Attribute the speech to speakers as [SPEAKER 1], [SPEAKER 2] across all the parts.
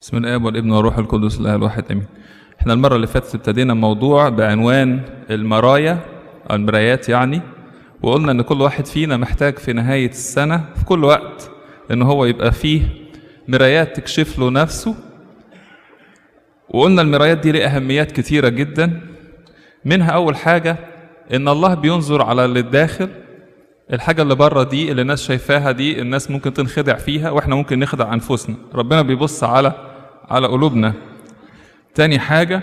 [SPEAKER 1] بسم الاب والابن والروح القدس الاله الواحد امين احنا المره اللي فاتت ابتدينا موضوع بعنوان المرايا او المرايات يعني وقلنا ان كل واحد فينا محتاج في نهايه السنه في كل وقت ان هو يبقى فيه مرايات تكشف له نفسه وقلنا المرايات دي ليها اهميات كتيره جدا منها اول حاجه ان الله بينظر على اللي الداخل الحاجه اللي بره دي اللي الناس شايفاها دي الناس ممكن تنخدع فيها واحنا ممكن نخدع انفسنا ربنا بيبص على على قلوبنا تاني حاجه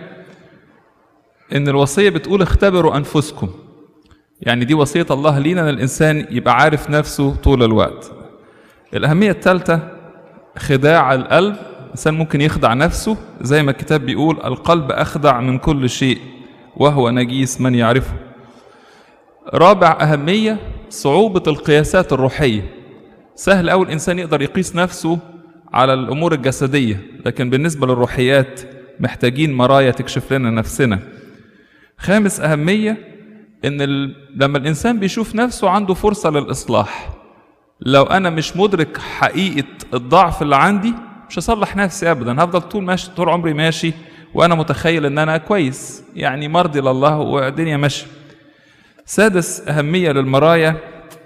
[SPEAKER 1] ان الوصيه بتقول اختبروا انفسكم يعني دي وصيه الله لينا ان الانسان يبقى عارف نفسه طول الوقت الاهميه الثالثه خداع القلب الانسان ممكن يخدع نفسه زي ما الكتاب بيقول القلب اخدع من كل شيء وهو نجيس من يعرفه رابع أهمية صعوبة القياسات الروحية سهل أوي الإنسان يقدر يقيس نفسه على الأمور الجسدية لكن بالنسبة للروحيات محتاجين مرايا تكشف لنا نفسنا خامس أهمية إن ال... لما الإنسان بيشوف نفسه عنده فرصة للإصلاح لو أنا مش مدرك حقيقة الضعف اللي عندي مش هصلح نفسي أبدا هفضل طول ماشي طول عمري ماشي وأنا متخيل إن أنا كويس يعني مرضي لله والدنيا ماشية سادس أهمية للمرايا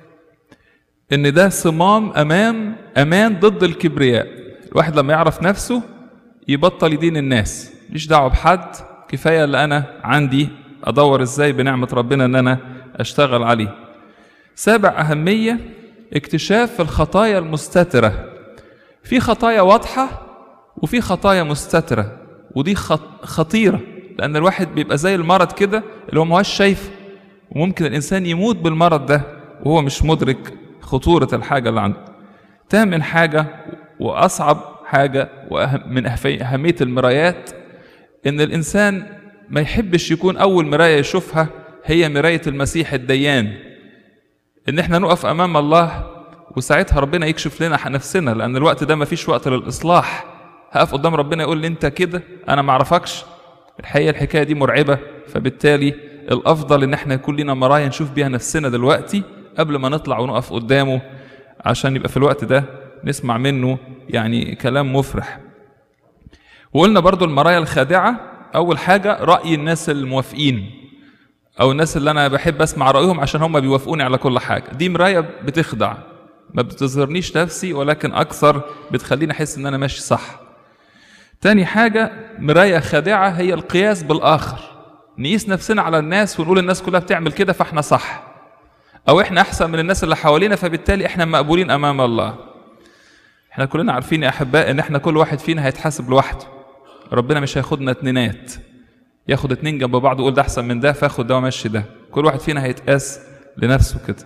[SPEAKER 1] إن ده صمام أمام أمان ضد الكبرياء الواحد لما يعرف نفسه يبطل يدين الناس مش دعوة بحد كفاية اللي أنا عندي أدور إزاي بنعمة ربنا إن أنا أشتغل عليه سابع أهمية اكتشاف الخطايا المستترة في خطايا واضحة وفي خطايا مستترة ودي خطيرة لأن الواحد بيبقى زي المرض كده اللي هو مهوش شايفه وممكن الإنسان يموت بالمرض ده وهو مش مدرك خطورة الحاجة اللي عنده تامن حاجة وأصعب حاجة من أهمية المرايات إن الإنسان ما يحبش يكون أول مراية يشوفها هي مراية المسيح الديان إن إحنا نقف أمام الله وساعتها ربنا يكشف لنا نفسنا لأن الوقت ده ما فيش وقت للإصلاح هقف قدام ربنا يقول لي أنت كده أنا ما أعرفكش الحقيقة الحكاية دي مرعبة فبالتالي الافضل ان احنا يكون لنا مرايا نشوف بيها نفسنا دلوقتي قبل ما نطلع ونقف قدامه عشان يبقى في الوقت ده نسمع منه يعني كلام مفرح وقلنا برضو المرايا الخادعة أول حاجة رأي الناس الموافقين أو الناس اللي أنا بحب أسمع رأيهم عشان هم بيوافقوني على كل حاجة دي مراية بتخدع ما بتظهرنيش نفسي ولكن أكثر بتخليني أحس إن أنا ماشي صح تاني حاجة مراية خادعة هي القياس بالآخر نقيس نفسنا على الناس ونقول الناس كلها بتعمل كده فاحنا صح او احنا احسن من الناس اللي حوالينا فبالتالي احنا مقبولين امام الله احنا كلنا عارفين يا احباء ان احنا كل واحد فينا هيتحاسب لوحده ربنا مش هياخدنا اتنينات ياخد اتنين جنب بعض ويقول ده احسن من ده فاخد ده ومشي ده كل واحد فينا هيتقاس لنفسه كده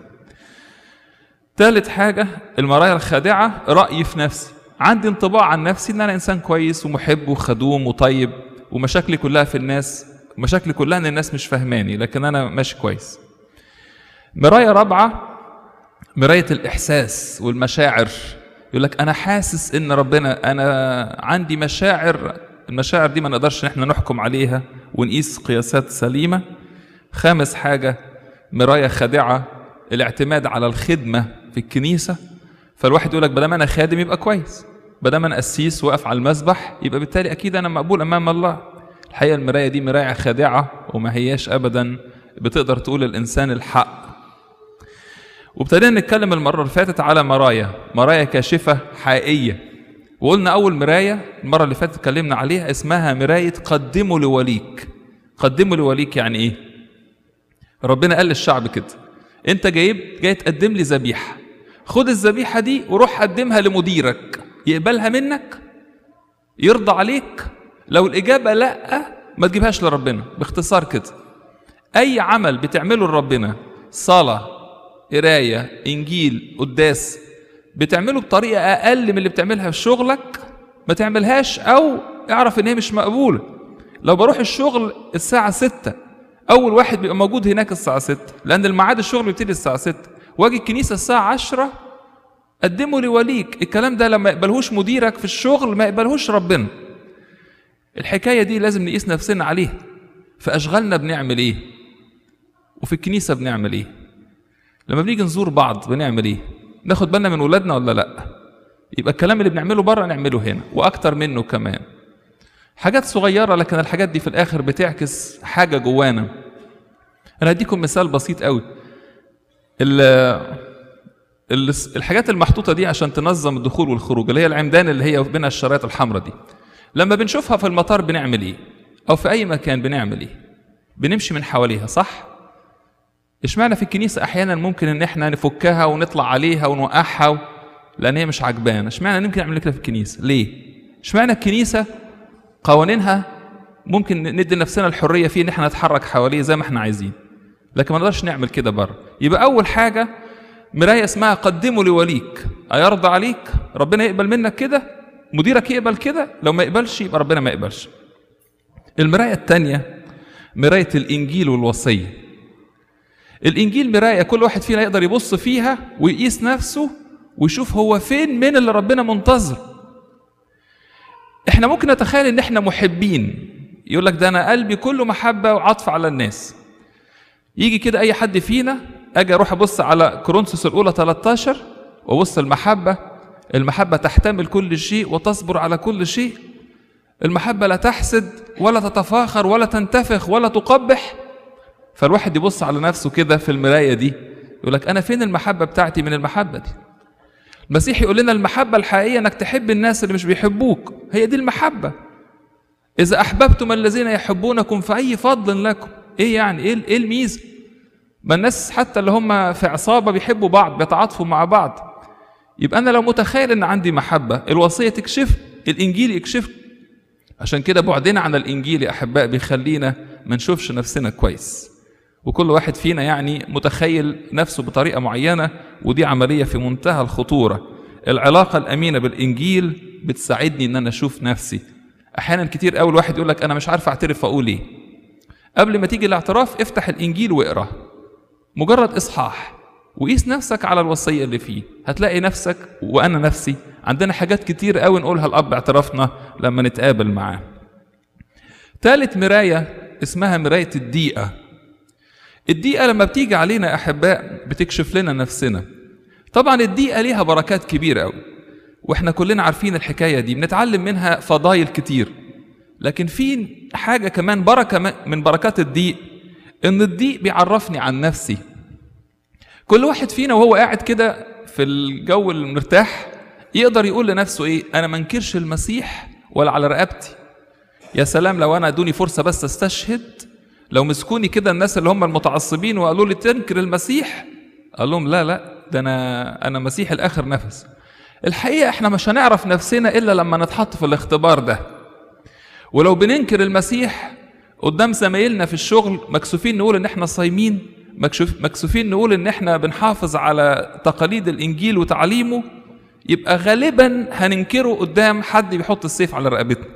[SPEAKER 1] تالت حاجة المرايا الخادعة رأيي في نفسي عندي انطباع عن نفسي ان انا انسان كويس ومحب وخدوم وطيب ومشاكلي كلها في الناس مشاكلي كلها ان الناس مش فاهماني لكن انا ماشي كويس مرايه رابعه مرايه الاحساس والمشاعر يقول لك انا حاسس ان ربنا انا عندي مشاعر المشاعر دي ما نقدرش احنا نحكم عليها ونقيس قياسات سليمه خامس حاجه مرايه خادعه الاعتماد على الخدمه في الكنيسه فالواحد يقول لك بدل انا خادم يبقى كويس بدل انا قسيس واقف على المسبح يبقى بالتالي اكيد انا مقبول امام الله الحقيقه المرايه دي مرايه خادعه وما هياش ابدا بتقدر تقول للانسان الحق وابتدينا نتكلم المره اللي فاتت على مرايا مرايا كاشفه حقيقيه وقلنا اول مرايه المره اللي فاتت اتكلمنا عليها اسمها مرايه قدموا لوليك قدموا لوليك يعني ايه ربنا قال للشعب كده انت جايب جاي تقدم لي ذبيحه خد الذبيحه دي وروح قدمها لمديرك يقبلها منك يرضى عليك لو الإجابة لأ ما تجيبهاش لربنا باختصار كده أي عمل بتعمله لربنا صلاة قراية إنجيل قداس بتعمله بطريقة أقل من اللي بتعملها في شغلك ما تعملهاش أو اعرف إن هي مش مقبولة لو بروح الشغل الساعة ستة أول واحد بيبقى موجود هناك الساعة ستة لأن الميعاد الشغل بيبتدي الساعة ستة واجي الكنيسة الساعة عشرة قدمه لوليك الكلام ده لما يقبلهوش مديرك في الشغل ما يقبلهوش ربنا الحكايه دي لازم نقيس نفسنا عليها في اشغالنا بنعمل ايه وفي الكنيسه بنعمل ايه لما بنيجي نزور بعض بنعمل ايه ناخد بالنا من ولادنا ولا لا يبقى الكلام اللي بنعمله بره نعمله هنا واكتر منه كمان حاجات صغيرة لكن الحاجات دي في الآخر بتعكس حاجة جوانا أنا هديكم مثال بسيط قوي ال- ال- الحاجات المحطوطة دي عشان تنظم الدخول والخروج اللي هي العمدان اللي هي بينها الشرايط الحمراء دي لما بنشوفها في المطار بنعمل ايه او في اي مكان بنعمل ايه بنمشي من حواليها صح اشمعنى في الكنيسة احيانا ممكن ان احنا نفكها ونطلع عليها ونوقعها و... لان هي مش عجبانا اشمعنى ممكن نعمل كده في الكنيسة ليه اشمعنى الكنيسة قوانينها ممكن ندي لنفسنا الحرية فيه ان احنا نتحرك حواليه زي ما احنا عايزين لكن ما نقدرش نعمل كده بره يبقى اول حاجة مراية اسمها قدموا لوليك أيرضى عليك ربنا يقبل منك كده مديرك يقبل كده لو ما يقبلش يبقى ربنا ما يقبلش المراية التانية مراية الإنجيل والوصية الإنجيل مراية كل واحد فينا يقدر يبص فيها ويقيس نفسه ويشوف هو فين من اللي ربنا منتظر احنا ممكن نتخيل ان احنا محبين يقول لك ده انا قلبي كله محبة وعطف على الناس يجي كده اي حد فينا اجي اروح ابص على كورنثوس الاولى 13 وابص المحبه المحبه تحتمل كل شيء وتصبر على كل شيء المحبه لا تحسد ولا تتفاخر ولا تنتفخ ولا تقبح فالواحد يبص على نفسه كده في المرايه دي يقول لك انا فين المحبه بتاعتي من المحبه دي المسيح يقول لنا المحبه الحقيقيه انك تحب الناس اللي مش بيحبوك هي دي المحبه اذا احببتم الذين يحبونكم فاي فضل لكم ايه يعني ايه ايه الميزه ما الناس حتى اللي هم في عصابه بيحبوا بعض بيتعاطفوا مع بعض يبقى انا لو متخيل ان عندي محبه الوصيه تكشف الانجيل يكشف عشان كده بعدنا عن الانجيل يا احباء بيخلينا ما نشوفش نفسنا كويس وكل واحد فينا يعني متخيل نفسه بطريقه معينه ودي عمليه في منتهى الخطوره العلاقه الامينه بالانجيل بتساعدني ان انا اشوف نفسي احيانا كتير قوي الواحد يقول لك انا مش عارف اعترف اقول ايه قبل ما تيجي الاعتراف افتح الانجيل واقراه مجرد اصحاح وقيس نفسك على الوصيه اللي فيه هتلاقي نفسك وانا نفسي عندنا حاجات كتير قوي نقولها الاب اعترافنا لما نتقابل معاه ثالث مرايه اسمها مرايه الدقيقه الدقيقه لما بتيجي علينا يا احباء بتكشف لنا نفسنا طبعا الدقيقه ليها بركات كبيره قوي واحنا كلنا عارفين الحكايه دي بنتعلم منها فضايل كتير لكن في حاجه كمان بركه من بركات الضيق ان الضيق بيعرفني عن نفسي كل واحد فينا وهو قاعد كده في الجو المرتاح يقدر يقول لنفسه ايه انا ما انكرش المسيح ولا على رقبتي يا سلام لو انا ادوني فرصه بس استشهد لو مسكوني كده الناس اللي هم المتعصبين وقالوا لي تنكر المسيح قال لهم لا لا ده انا انا مسيح الاخر نفس الحقيقه احنا مش هنعرف نفسنا الا لما نتحط في الاختبار ده ولو بننكر المسيح قدام زمايلنا في الشغل مكسوفين نقول ان احنا صايمين مكسوفين نقول ان احنا بنحافظ على تقاليد الانجيل وتعليمه يبقى غالبا هننكره قدام حد بيحط السيف على رقبتنا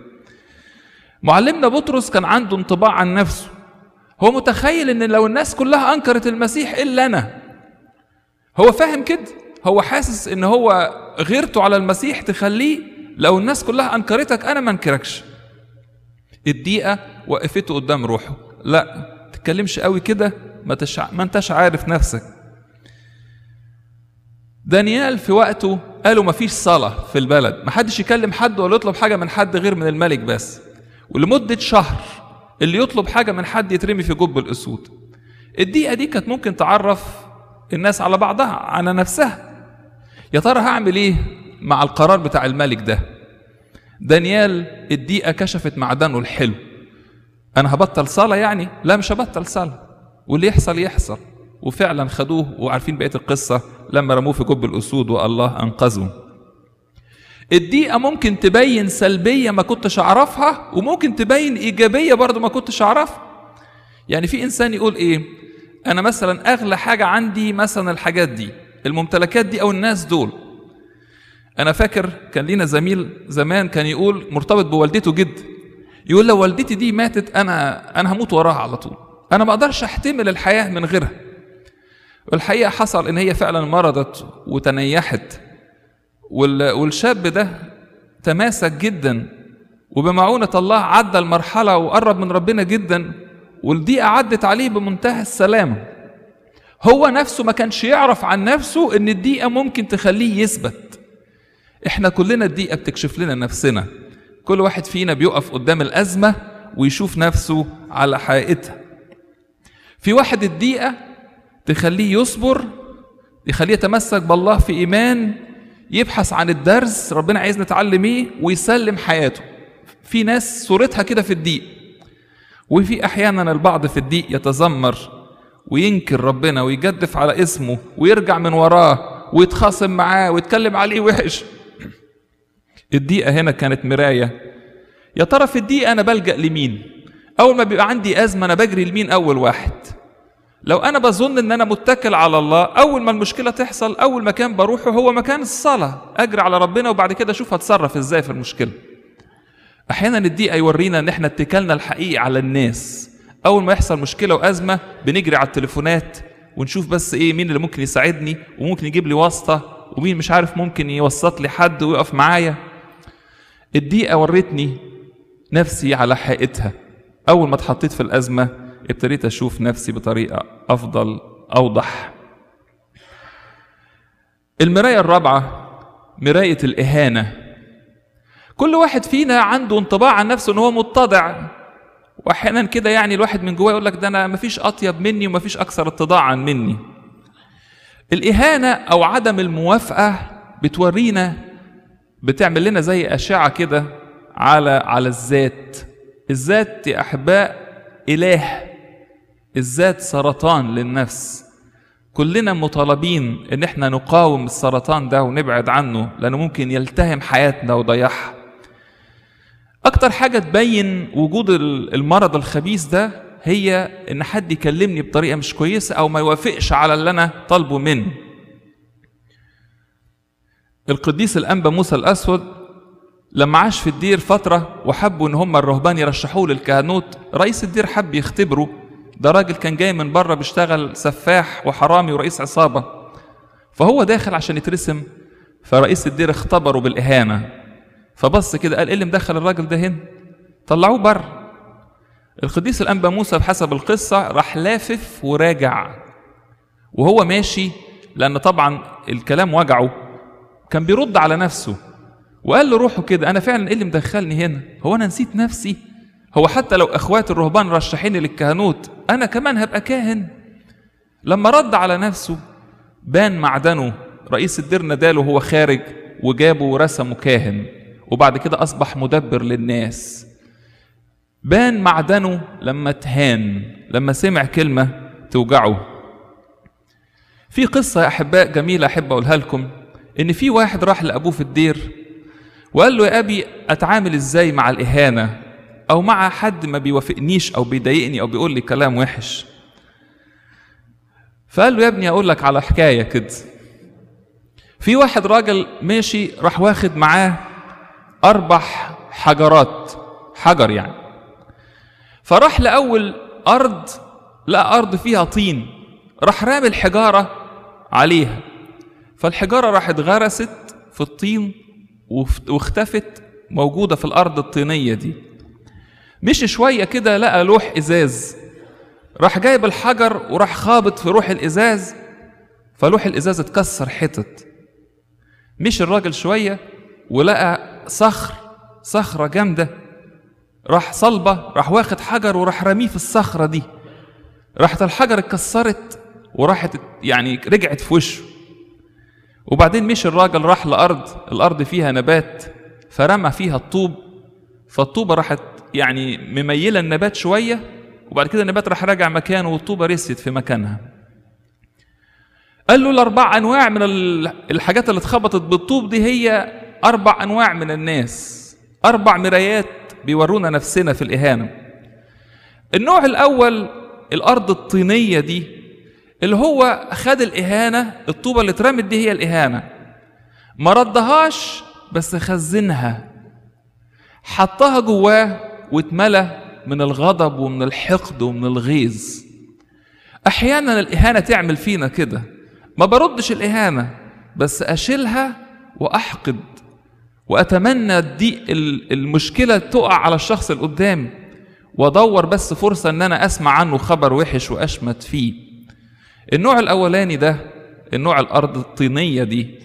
[SPEAKER 1] معلمنا بطرس كان عنده انطباع عن نفسه هو متخيل ان لو الناس كلها انكرت المسيح الا انا هو فاهم كده هو حاسس ان هو غيرته على المسيح تخليه لو الناس كلها انكرتك انا ما انكركش الدقيقه وقفته قدام روحه لا تتكلمش قوي كده ما, تشع... ما انتش عارف نفسك دانيال في وقته قالوا ما فيش صلاة في البلد ما حدش يكلم حد ولا يطلب حاجة من حد غير من الملك بس ولمدة شهر اللي يطلب حاجة من حد يترمي في جب الأسود الدقيقة دي كانت ممكن تعرف الناس على بعضها على نفسها يا ترى هعمل ايه مع القرار بتاع الملك ده دانيال الدقيقة كشفت معدنه الحلو أنا هبطل صلاة يعني؟ لا مش هبطل صلاة واللي يحصل يحصل وفعلا خدوه وعارفين بقية القصة لما رموه في جب الأسود والله أنقذهم الدقيقة ممكن تبين سلبية ما كنتش أعرفها وممكن تبين إيجابية برضو ما كنتش أعرفها يعني في إنسان يقول إيه أنا مثلا أغلى حاجة عندي مثلا الحاجات دي الممتلكات دي أو الناس دول أنا فاكر كان لينا زميل زمان كان يقول مرتبط بوالدته جدا يقول لو والدتي دي ماتت أنا أنا هموت وراها على طول أنا ما أقدرش أحتمل الحياة من غيرها والحقيقة حصل إن هي فعلا مرضت وتنيحت والشاب ده تماسك جدا وبمعونة الله عدى المرحلة وقرب من ربنا جدا والدقيقة عدت عليه بمنتهى السلامة هو نفسه ما كانش يعرف عن نفسه إن الدقيقة ممكن تخليه يثبت احنا كلنا الضيقه بتكشف لنا نفسنا كل واحد فينا بيقف قدام الازمه ويشوف نفسه على حقيقتها في واحد الضيقه تخليه يصبر يخليه يتمسك بالله في ايمان يبحث عن الدرس ربنا عايز نتعلم ايه ويسلم حياته في ناس صورتها كده في الضيق وفي احيانا البعض في الضيق يتذمر وينكر ربنا ويجدف على اسمه ويرجع من وراه ويتخاصم معاه ويتكلم عليه وحش الضيقه هنا كانت مرايه يا ترى في الضيقه انا بلجا لمين اول ما بيبقى عندي ازمه انا بجري لمين اول واحد لو انا بظن ان انا متكل على الله اول ما المشكله تحصل اول مكان بروحه هو مكان الصلاه اجري على ربنا وبعد كده اشوف هتصرف ازاي في المشكله احيانا الضيقه يورينا ان احنا اتكالنا الحقيقي على الناس اول ما يحصل مشكله وازمه بنجري على التليفونات ونشوف بس ايه مين اللي ممكن يساعدني وممكن يجيب لي واسطه ومين مش عارف ممكن يوسط لي حد ويقف معايا الضيقه ورتني نفسي على حقيقتها اول ما اتحطيت في الازمه ابتديت اشوف نفسي بطريقه افضل اوضح المرايه الرابعه مرايه الاهانه كل واحد فينا عنده انطباع عن نفسه ان هو متضع واحيانا كده يعني الواحد من جواه يقول لك ده انا مفيش اطيب مني ومفيش اكثر اتضاعا مني الاهانه او عدم الموافقه بتورينا بتعمل لنا زي اشعه كده على على الذات الذات يا احباء اله الذات سرطان للنفس كلنا مطالبين ان احنا نقاوم السرطان ده ونبعد عنه لانه ممكن يلتهم حياتنا ويضيعها اكتر حاجه تبين وجود المرض الخبيث ده هي ان حد يكلمني بطريقه مش كويسه او ما يوافقش على اللي انا طالبه منه القديس الانبا موسى الاسود لما عاش في الدير فترة وحبوا إن هم الرهبان يرشحوه للكهنوت رئيس الدير حب يختبره ده راجل كان جاي من بره بيشتغل سفاح وحرامي ورئيس عصابة فهو داخل عشان يترسم فرئيس الدير اختبره بالإهانة فبص كده قال ايه اللي مدخل الراجل ده هنا طلعوه بره القديس الأنبا موسى بحسب القصة راح لافف وراجع وهو ماشي لأن طبعا الكلام وجعه كان بيرد على نفسه وقال له روحه كده انا فعلا ايه اللي مدخلني هنا هو انا نسيت نفسي هو حتى لو اخوات الرهبان رشحيني للكهنوت انا كمان هبقى كاهن لما رد على نفسه بان معدنه رئيس الدير ناداله وهو خارج وجابه ورسمه كاهن وبعد كده اصبح مدبر للناس بان معدنه لما تهان لما سمع كلمه توجعه في قصه يا احباء جميله احب اقولها لكم ان في واحد راح لابوه في الدير وقال له يا ابي اتعامل ازاي مع الاهانه او مع حد ما بيوافقنيش او بيضايقني او بيقول لي كلام وحش فقال له يا ابني اقول لك على حكايه كده في واحد راجل ماشي راح واخد معاه اربع حجرات حجر يعني فراح لاول ارض لقى ارض فيها طين راح رامي الحجاره عليها فالحجاره راحت غرست في الطين واختفت موجودة في الأرض الطينية دي مشي شوية كده لقى لوح إزاز راح جايب الحجر وراح خابط في روح الإزاز فلوح الإزاز اتكسر حتت مشي الراجل شوية ولقى صخر صخرة جامدة راح صلبة راح واخد حجر وراح رميه في الصخرة دي راحت الحجر اتكسرت وراحت يعني رجعت في وشه وبعدين مشي الراجل راح لأرض الأرض فيها نبات فرمى فيها الطوب فالطوبة راحت يعني مميلة النبات شوية وبعد كده النبات راح راجع مكانه والطوبة رست في مكانها قال له الأربع أنواع من الحاجات اللي اتخبطت بالطوب دي هي أربع أنواع من الناس أربع مرايات بيورونا نفسنا في الإهانة النوع الأول الأرض الطينية دي اللي هو خد الإهانة الطوبة اللي اترمت دي هي الإهانة ما ردهاش بس خزنها حطها جواه واتملى من الغضب ومن الحقد ومن الغيظ أحيانا الإهانة تعمل فينا كده ما بردش الإهانة بس أشيلها وأحقد وأتمنى دي المشكلة تقع على الشخص اللي قدامي وأدور بس فرصة إن أنا أسمع عنه خبر وحش وأشمت فيه النوع الأولاني ده النوع الأرض الطينية دي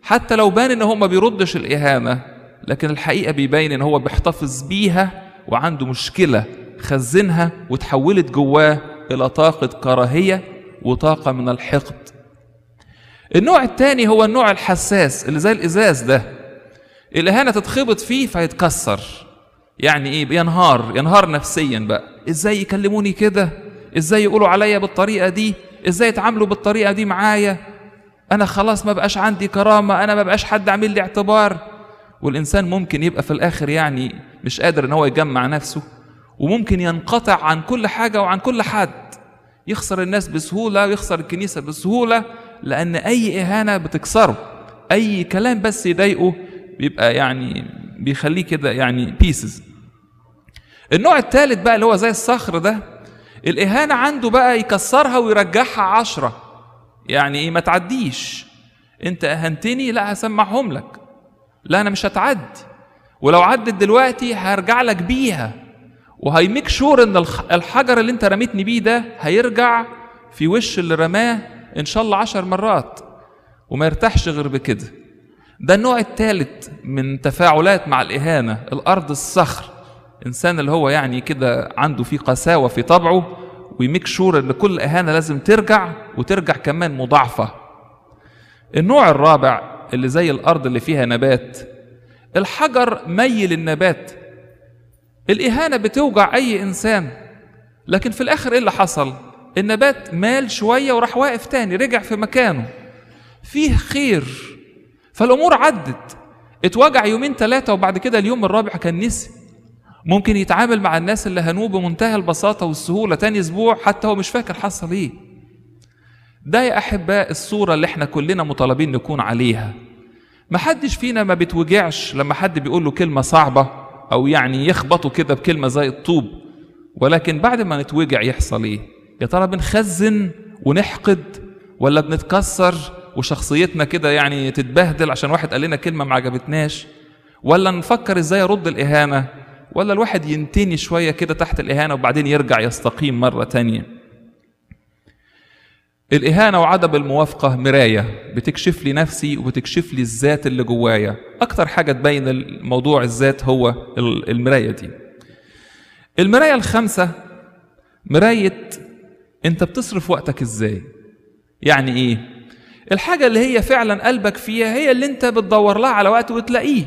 [SPEAKER 1] حتى لو بان ان هو ما بيردش الاهانه لكن الحقيقه بيبين ان هو بيحتفظ بيها وعنده مشكله خزنها وتحولت جواه الى طاقه كراهيه وطاقه من الحقد النوع الثاني هو النوع الحساس اللي زي الازاز ده الاهانه تتخبط فيه فيتكسر يعني ايه بينهار ينهار نفسيا بقى ازاي يكلموني كده ازاي يقولوا عليا بالطريقه دي ازاي يتعاملوا بالطريقه دي معايا انا خلاص ما بقاش عندي كرامه انا ما بقاش حد عامل لي اعتبار والانسان ممكن يبقى في الاخر يعني مش قادر ان هو يجمع نفسه وممكن ينقطع عن كل حاجه وعن كل حد يخسر الناس بسهوله ويخسر الكنيسه بسهوله لان اي اهانه بتكسره اي كلام بس يضايقه بيبقى يعني بيخليه كده يعني بيسز النوع الثالث بقى اللي هو زي الصخر ده الإهانة عنده بقى يكسرها ويرجعها عشرة يعني إيه ما تعديش أنت أهنتني لا هسمعهم لك لا أنا مش هتعدي ولو عدت دلوقتي هرجع لك بيها وهيميك شور ان الحجر اللي انت رميتني بيه ده هيرجع في وش اللي رماه ان شاء الله عشر مرات وما يرتاحش غير بكده ده النوع الثالث من تفاعلات مع الإهانة الأرض الصخر إنسان اللي هو يعني كده عنده فيه قساوة في طبعه ويميك شور إن كل إهانة لازم ترجع وترجع كمان مضاعفة النوع الرابع اللي زي الأرض اللي فيها نبات الحجر ميل النبات الإهانة بتوجع أي إنسان لكن في الآخر إيه اللي حصل النبات مال شوية وراح واقف تاني رجع في مكانه فيه خير فالامور عدت اتوجع يومين ثلاثه وبعد كده اليوم الرابع كان نسي ممكن يتعامل مع الناس اللي هنوه بمنتهى البساطه والسهوله تاني اسبوع حتى هو مش فاكر حصل ايه ده يا احباء الصوره اللي احنا كلنا مطالبين نكون عليها محدش فينا ما بتوجعش لما حد بيقول له كلمه صعبه او يعني يخبطه كده بكلمه زي الطوب ولكن بعد ما نتوجع يحصل ايه يا ترى بنخزن ونحقد ولا بنتكسر وشخصيتنا كده يعني تتبهدل عشان واحد قال لنا كلمه ما عجبتناش ولا نفكر ازاي ارد الاهانه ولا الواحد ينتني شويه كده تحت الاهانه وبعدين يرجع يستقيم مره تانية الإهانة وعدم الموافقة مراية بتكشف لي نفسي وبتكشف لي الذات اللي جوايا أكتر حاجة تبين الموضوع الذات هو المراية دي المراية الخامسة مراية أنت بتصرف وقتك إزاي يعني إيه الحاجة اللي هي فعلا قلبك فيها هي اللي انت بتدور لها على وقت وتلاقيه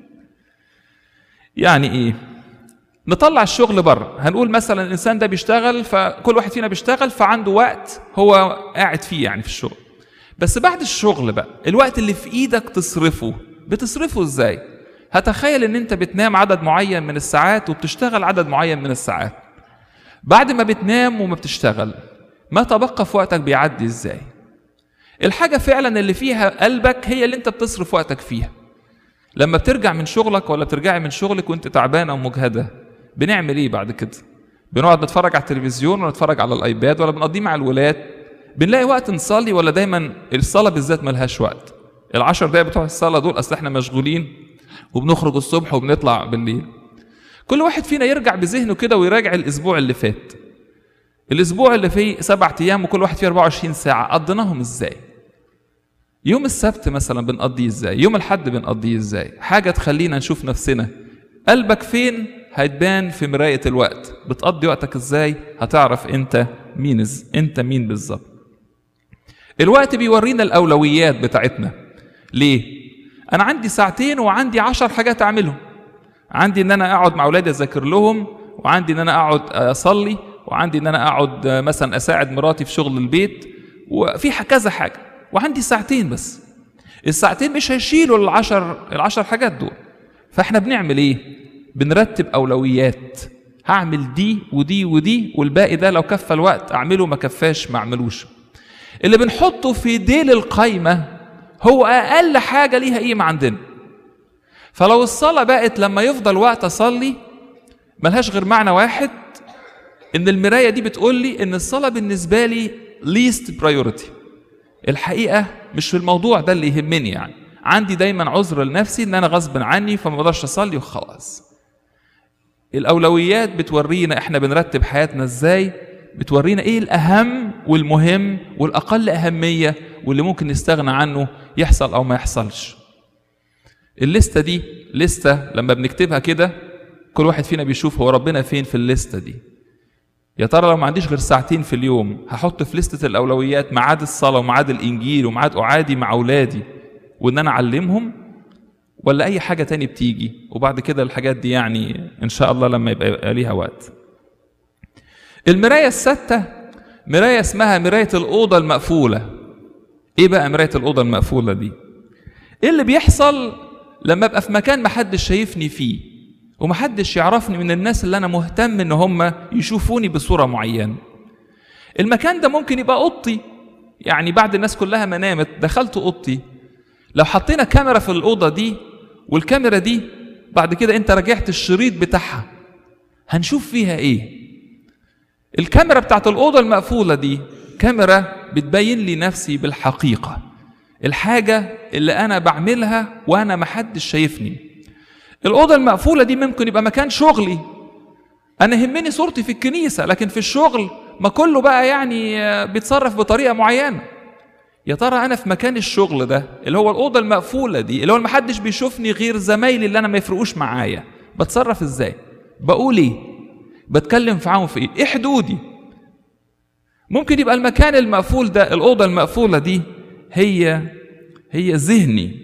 [SPEAKER 1] يعني ايه نطلع الشغل بره هنقول مثلا الانسان ده بيشتغل فكل واحد فينا بيشتغل فعنده وقت هو قاعد فيه يعني في الشغل بس بعد الشغل بقى الوقت اللي في ايدك تصرفه بتصرفه ازاي هتخيل ان انت بتنام عدد معين من الساعات وبتشتغل عدد معين من الساعات بعد ما بتنام وما بتشتغل ما تبقى في وقتك بيعدي ازاي الحاجة فعلا اللي فيها قلبك هي اللي انت بتصرف وقتك فيها لما بترجع من شغلك ولا بترجعي من شغلك وانت تعبانة ومجهدة بنعمل ايه بعد كده بنقعد نتفرج على التلفزيون ولا نتفرج على الايباد ولا بنقضيه مع الولاد بنلاقي وقت نصلي ولا دايما الصلاة بالذات ملهاش وقت العشر دقايق بتوع الصلاة دول اصل احنا مشغولين وبنخرج الصبح وبنطلع بالليل كل واحد فينا يرجع بذهنه كده ويراجع الاسبوع اللي فات الاسبوع اللي فيه سبعة ايام وكل واحد فيه 24 ساعة قضيناهم ازاي يوم السبت مثلا بنقضيه ازاي يوم الحد بنقضيه ازاي حاجة تخلينا نشوف نفسنا قلبك فين هتبان في مراية الوقت بتقضي وقتك ازاي هتعرف انت مين إز... انت مين بالظبط الوقت بيورينا الاولويات بتاعتنا ليه انا عندي ساعتين وعندي عشر حاجات اعملهم عندي ان انا اقعد مع اولادي اذاكر لهم وعندي ان انا اقعد اصلي وعندي ان انا اقعد مثلا اساعد مراتي في شغل البيت وفي كذا حاجه وعندي ساعتين بس الساعتين مش هيشيلوا العشر العشر حاجات دول فاحنا بنعمل ايه بنرتب اولويات هعمل دي ودي ودي والباقي ده لو كفى الوقت اعمله ما كفاش ما اعملوش اللي بنحطه في ديل القايمه هو اقل حاجه ليها قيمه عندنا فلو الصلاه بقت لما يفضل وقت اصلي ملهاش غير معنى واحد ان المرايه دي بتقول لي ان الصلاه بالنسبه لي least priority الحقيقه مش في الموضوع ده اللي يهمني يعني عندي دايما عذر لنفسي ان انا غصب عني فما بقدرش اصلي وخلاص الاولويات بتورينا احنا بنرتب حياتنا ازاي بتورينا ايه الاهم والمهم والاقل اهميه واللي ممكن نستغنى عنه يحصل او ما يحصلش الليسته دي لسته لما بنكتبها كده كل واحد فينا بيشوف هو ربنا فين في الليسته دي يا ترى لو ما عنديش غير ساعتين في اليوم هحط في لستة الأولويات ميعاد الصلاة وميعاد الإنجيل وميعاد أعادي مع أولادي وإن أنا أعلمهم ولا أي حاجة تاني بتيجي وبعد كده الحاجات دي يعني إن شاء الله لما يبقى, يبقى ليها وقت المراية الستة مراية اسمها مراية الأوضة المقفولة إيه بقى مراية الأوضة المقفولة دي إيه اللي بيحصل لما أبقى في مكان محدش شايفني فيه ومحدش يعرفني من الناس اللي أنا مهتم إن هم يشوفوني بصورة معينة المكان ده ممكن يبقى أوضتي يعني بعد الناس كلها ما نامت دخلت أوضتي لو حطينا كاميرا في الأوضة دي والكاميرا دي بعد كده أنت راجعت الشريط بتاعها هنشوف فيها إيه الكاميرا بتاعت الأوضة المقفولة دي كاميرا بتبين لي نفسي بالحقيقة الحاجة اللي أنا بعملها وأنا محدش شايفني الأوضة المقفولة دي ممكن يبقى مكان شغلي أنا يهمني صورتي في الكنيسة لكن في الشغل ما كله بقى يعني بيتصرف بطريقة معينة يا ترى أنا في مكان الشغل ده اللي هو الأوضة المقفولة دي اللي هو محدش بيشوفني غير زمايلي اللي أنا ما يفرقوش معايا بتصرف إزاي بقول إيه بتكلم معاهم في إيه إيه حدودي ممكن يبقى المكان المقفول ده الأوضة المقفولة دي هي هي ذهني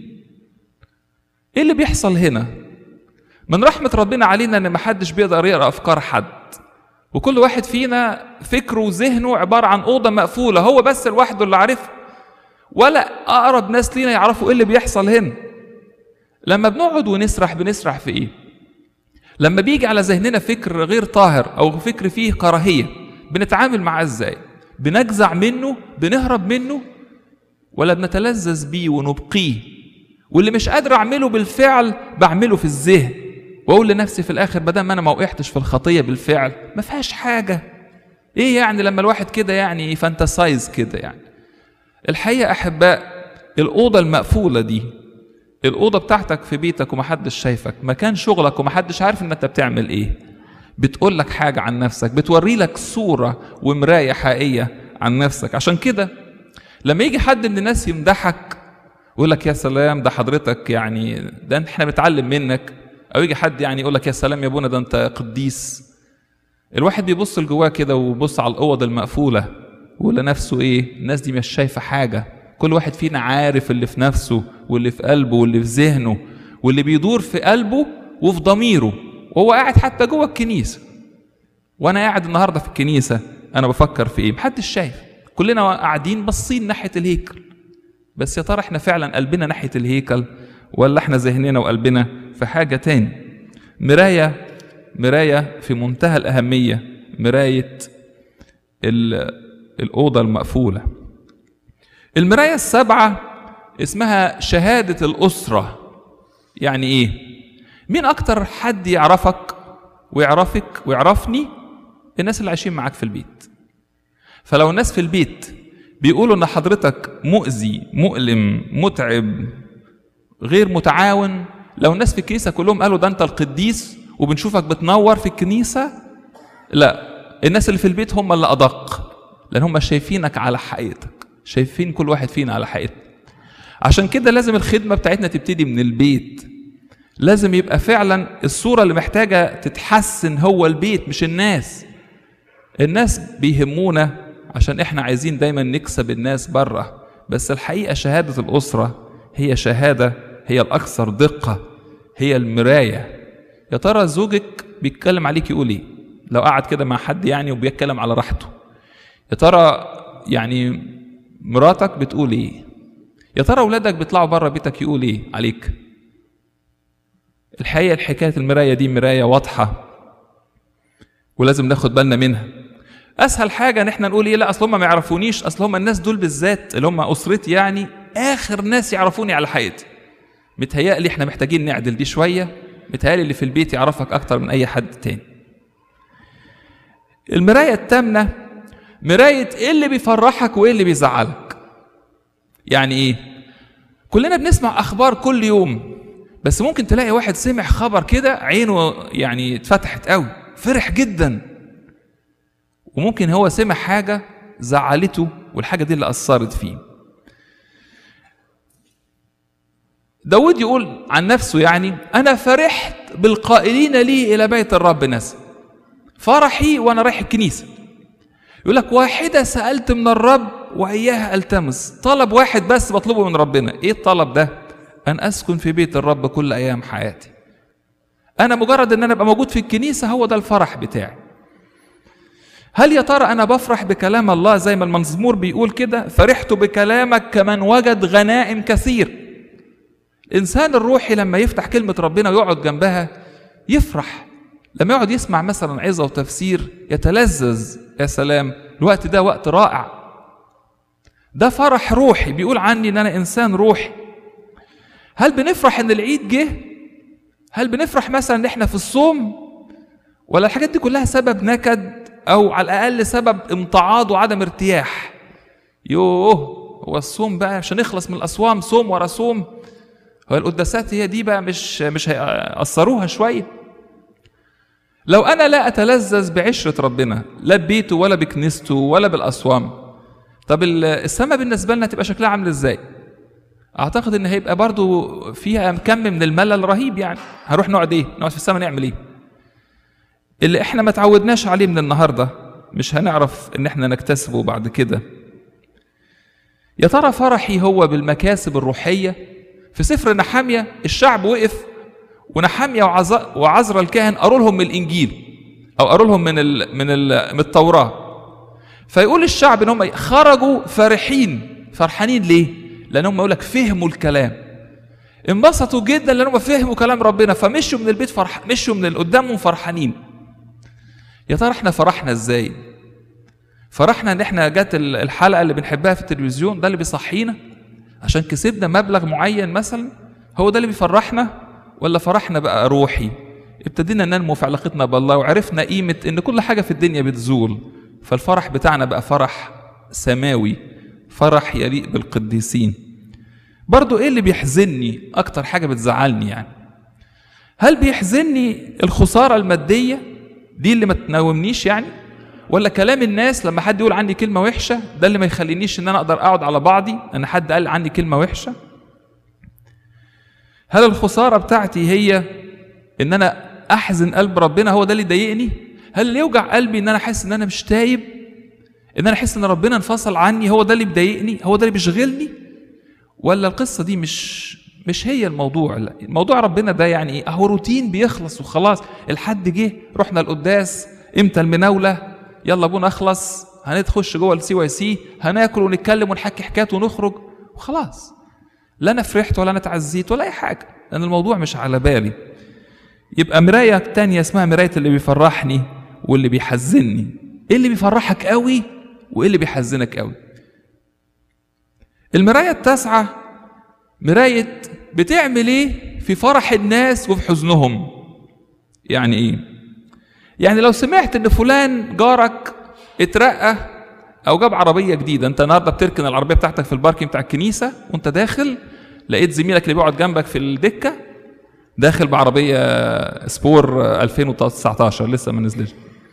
[SPEAKER 1] ايه اللي بيحصل هنا من رحمة ربنا علينا ان محدش بيقدر يقرا افكار حد وكل واحد فينا فكره وذهنه عبارة عن أوضة مقفولة هو بس لوحده اللي عارفها ولا أقرب ناس لينا يعرفوا إيه اللي بيحصل هنا لما بنقعد ونسرح بنسرح في إيه لما بيجي على ذهننا فكر غير طاهر أو فكر فيه كراهية بنتعامل معاه إزاي بنجزع منه بنهرب منه ولا بنتلذذ بيه ونبقيه واللي مش قادر اعمله بالفعل بعمله في الذهن واقول لنفسي في الاخر بدل ما انا ما وقعتش في الخطيه بالفعل ما فيهاش حاجه ايه يعني لما الواحد كده يعني فانتسايز كده يعني الحقيقه احباء الاوضه المقفوله دي الاوضه بتاعتك في بيتك ومحدش شايفك مكان شغلك ومحدش عارف ان انت بتعمل ايه بتقول لك حاجه عن نفسك بتوري لك صوره ومرايه حقيقيه عن نفسك عشان كده لما يجي حد من الناس يمدحك يقول لك يا سلام ده حضرتك يعني ده احنا بنتعلم منك او يجي حد يعني يقول لك يا سلام يا ابونا ده انت قديس الواحد بيبص لجواه كده ويبص على الاوض المقفوله ويقول لنفسه ايه الناس دي مش شايفه حاجه كل واحد فينا عارف اللي في نفسه واللي في قلبه واللي في ذهنه واللي بيدور في قلبه وفي ضميره وهو قاعد حتى جوه الكنيسه وانا قاعد النهارده في الكنيسه انا بفكر في ايه محدش شايف كلنا قاعدين باصين ناحيه الهيكل بس يا ترى احنا فعلا قلبنا ناحيه الهيكل ولا احنا ذهننا وقلبنا في حاجه تاني مرايه مرايه في منتهى الاهميه مرايه الاوضه المقفوله المرايه السبعه اسمها شهاده الاسره يعني ايه مين اكتر حد يعرفك ويعرفك ويعرفني الناس اللي عايشين معاك في البيت فلو الناس في البيت بيقولوا ان حضرتك مؤذي مؤلم متعب غير متعاون لو الناس في الكنيسه كلهم قالوا ده انت القديس وبنشوفك بتنور في الكنيسه لا الناس اللي في البيت هم اللي ادق لان هم شايفينك على حقيقتك شايفين كل واحد فينا على حقيقته عشان كده لازم الخدمه بتاعتنا تبتدي من البيت لازم يبقى فعلا الصوره اللي محتاجه تتحسن هو البيت مش الناس الناس بيهمونا عشان احنا عايزين دايما نكسب الناس بره بس الحقيقه شهاده الاسره هي شهاده هي الاكثر دقه هي المرايه يا ترى زوجك بيتكلم عليك يقول ايه لو قعد كده مع حد يعني وبيتكلم على راحته يا ترى يعني مراتك بتقول ايه يا ترى اولادك بيطلعوا بره بيتك يقول ايه عليك الحقيقه الحكايه المرايه دي مرايه واضحه ولازم ناخد بالنا منها اسهل حاجه ان احنا نقول ايه لا اصل هم ما يعرفونيش اصل هم الناس دول بالذات اللي هم اسرتي يعني اخر ناس يعرفوني على حقيقتي متهيألي احنا محتاجين نعدل دي شويه متهيألي اللي في البيت يعرفك اكتر من اي حد تاني المرايه التامنه مرايه ايه اللي بيفرحك وايه اللي بيزعلك يعني ايه كلنا بنسمع اخبار كل يوم بس ممكن تلاقي واحد سمع خبر كده عينه يعني اتفتحت قوي فرح جدا وممكن هو سمع حاجة زعلته والحاجة دي اللي أثرت فيه داود يقول عن نفسه يعني أنا فرحت بالقائلين لي إلى بيت الرب ناس فرحي وأنا رايح الكنيسة يقول لك واحدة سألت من الرب وإياها ألتمس طلب واحد بس بطلبه من ربنا إيه الطلب ده أن أسكن في بيت الرب كل أيام حياتي أنا مجرد أن أنا أبقى موجود في الكنيسة هو ده الفرح بتاعي هل يا ترى أنا بفرح بكلام الله زي ما المزمور بيقول كده فرحت بكلامك كمن وجد غنائم كثير الإنسان الروحي لما يفتح كلمة ربنا ويقعد جنبها يفرح لما يقعد يسمع مثلا عظة وتفسير يتلذذ يا سلام الوقت ده وقت رائع ده فرح روحي بيقول عني ان انا انسان روحي هل بنفرح ان العيد جه هل بنفرح مثلا ان احنا في الصوم ولا الحاجات دي كلها سبب نكد او على الاقل سبب امتعاض وعدم ارتياح يوه هو الصوم بقى مش هنخلص من الاصوام صوم ورا صوم هو القداسات هي دي بقى مش مش هيأثروها شويه لو انا لا اتلذذ بعشره ربنا لا ببيته ولا بكنيسته ولا بالاصوام طب السماء بالنسبه لنا تبقى شكلها عامل ازاي اعتقد ان هيبقى برضو فيها كم من الملل رهيب يعني هنروح نقعد ايه نقعد في السماء نعمل ايه اللي احنا ما تعودناش عليه من النهارده مش هنعرف ان احنا نكتسبه بعد كده يا ترى فرحي هو بالمكاسب الروحيه في سفر نحاميه الشعب وقف ونحاميه وعزرا الكاهن قروا لهم من الانجيل او قروا لهم من ال من ال من التوراه فيقول الشعب ان هم خرجوا فرحين فرحانين ليه؟ لانهم يقول لك فهموا الكلام انبسطوا جدا لانهم فهموا كلام ربنا فمشوا من البيت فرح مشوا من قدامهم فرحانين يا ترى احنا فرحنا ازاي؟ فرحنا ان احنا جت الحلقه اللي بنحبها في التلفزيون ده اللي بيصحينا عشان كسبنا مبلغ معين مثلا هو ده اللي بيفرحنا ولا فرحنا بقى روحي ابتدينا ننمو في علاقتنا بالله وعرفنا قيمة إن كل حاجة في الدنيا بتزول فالفرح بتاعنا بقى فرح سماوي فرح يليق بالقديسين برضو إيه اللي بيحزني أكتر حاجة بتزعلني يعني هل بيحزني الخسارة المادية دي اللي ما تناومنيش يعني ولا كلام الناس لما حد يقول عني كلمة وحشة ده اللي ما يخلينيش إن أنا أقدر أقعد على بعضي أن حد قال عني كلمة وحشة هل الخسارة بتاعتي هي ان انا احزن قلب ربنا هو ده اللي يضايقني هل اللي يوجع قلبي ان انا احس ان انا مش تايب ان انا احس ان ربنا انفصل عني هو ده اللي بيضايقني هو ده اللي بيشغلني ولا القصة دي مش مش هي الموضوع لا الموضوع ربنا ده يعني ايه اهو روتين بيخلص وخلاص الحد جه رحنا القداس امتى المناولة يلا ابونا اخلص هنخش جوه السي واي سي هناكل ونتكلم ونحكي حكايات ونخرج وخلاص لا انا فرحت ولا انا اتعزيت ولا اي حاجه لان الموضوع مش على بالي يبقى مرايه تانية اسمها مرايه اللي بيفرحني واللي بيحزنني ايه اللي بيفرحك قوي وايه اللي بيحزنك قوي المرايه التاسعه مرايه بتعمل ايه في فرح الناس وفي حزنهم يعني ايه يعني لو سمعت ان فلان جارك اترقى او جاب عربيه جديده انت النهارده بتركن العربيه بتاعتك في الباركينج بتاع الكنيسه وانت داخل لقيت زميلك اللي بيقعد جنبك في الدكه داخل بعربيه سبور 2019 لسه ما نزلش